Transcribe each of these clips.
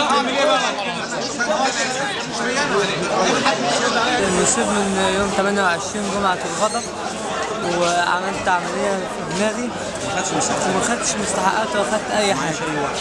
المصيب من يوم 28 جمعة الغضب وعملت عملية في دماغي وما خدتش مستحقات ولا خدت أي حاجة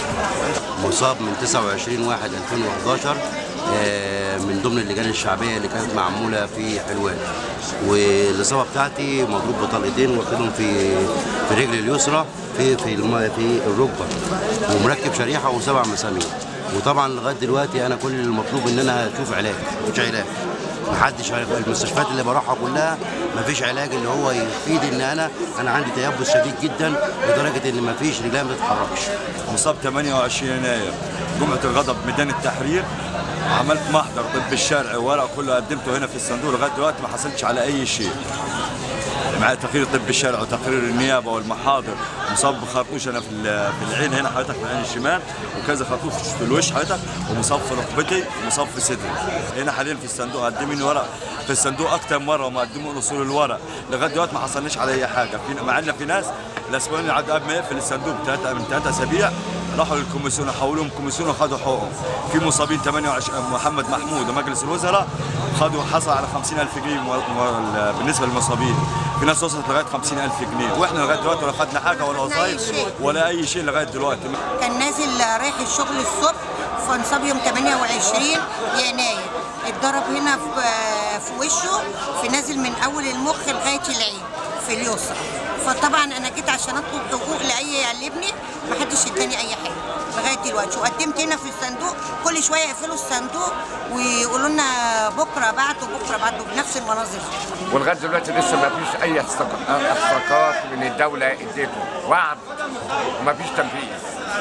مصاب من 29 1 2011 آه، من ضمن اللجان الشعبيه اللي كانت معموله في حلوان والاصابه بتاعتي مضروب بطلقتين واخدهم في في رجلي اليسرى في في الم- في الركبه ومركب شريحه وسبع مسامير وطبعا لغايه دلوقتي انا كل المطلوب ان انا اشوف علاج مفيش علاج محدش عارف المستشفيات اللي بروحها كلها مفيش علاج اللي هو يفيد ان انا انا عندي تيبس شديد جدا لدرجه ان مفيش رجلي ما تتحركش مصاب 28 يناير جمعة الغضب ميدان التحرير عملت محضر طب الشرعي ورق كله قدمته هنا في الصندوق لغايه دلوقتي ما حصلتش على اي شيء مع تقرير الطب الشرعي وتقرير النيابه والمحاضر مصاب بخرطوش انا في ال- في العين هنا حضرتك في العين الشمال وكذا خرطوش في الوش حضرتك ومصاب في ركبتي ومصاب في صدري هنا حاليا في الصندوق قدمين ورق في الصندوق اكتر من مره وما قدموا اصول الورق لغايه دلوقتي ما حصلناش على اي حاجه في مع ان في ناس الاسبوعين اللي عدوا قبل ما يقفل الصندوق ثلاثه من ثلاثه اسابيع راحوا للكوميسيون حولوهم كوميسيون وخدوا حقوقهم في مصابين 28 محمد محمود ومجلس الوزراء خدوا حصل على 50000 جنيه مو- مو- بالنسبه للمصابين في ناس وصلت لغايه 50000 جنيه واحنا لغايه دلوقتي ولا خدنا حاجه ولا وظايف شيء. ولا اي شيء لغايه دلوقتي كان نازل رايح الشغل الصبح فانصاب يوم 28 يناير اتضرب هنا في في وشه في نازل من اول المخ لغايه العين في اليسرى فطبعا انا جيت عشان اطلب حقوق لاي لابني ما حدش اداني اي حاجه لغايه دلوقتي وقدمت هنا في الصندوق كل شويه يقفلوا الصندوق ويقولوا لنا بكره بعتوا بكره بعتوا بنفس المناظر دي. ولغايه دلوقتي لسه ما فيش اي استق- استحقاقات من الدوله اديته وعد وما فيش تنفيذ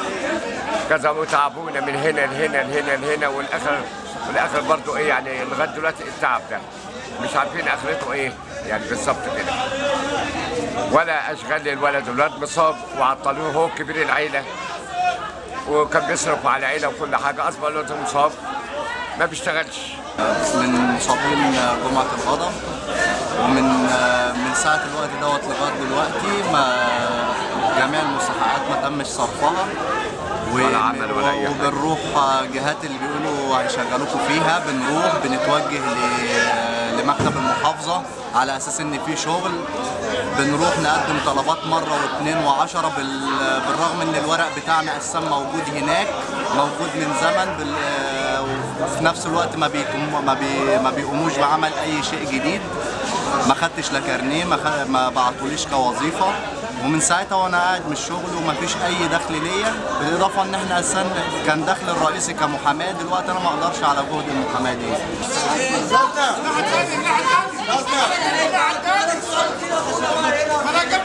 كذا وتعبونا من هنا لهنا لهنا لهنا والاخر والاخر برضه ايه يعني لغايه دلوقتي التعب ده مش عارفين اخرته ايه يعني بالظبط كده ولا اشغال للولد الولد مصاب وعطلوه هو كبير العيله وكان بيصرف على العيله وكل حاجه اصبح الولد مصاب ما بيشتغلش من مصابين جمعة الغضب ومن من ساعة الوقت دوت لغاية دلوقتي ما جميع المستحقات ما تمش صرفها و- ولا عمل ولا أي حاجة. وبنروح جهات اللي بيقولوا هيشغلوكوا فيها بنروح بنتوجه ل- لمكتب المحافظة على أساس إن في شغل بنروح نقدم طلبات مرة واثنين وعشرة بال- بالرغم إن الورق بتاعنا أساسا موجود هناك موجود من زمن بال وفي نفس الوقت ما بيقوم ما, بي ما بيقوموش بعمل اي شيء جديد ما خدتش لا كارنيه ما, خ... ما بعتوليش كوظيفه ومن ساعتها وانا قاعد من الشغل وما فيش اي دخل ليا بالاضافه ان احنا اساسا كان دخل الرئيسي كمحاماه دلوقتي انا ما اقدرش على جهد المحاماه دي انا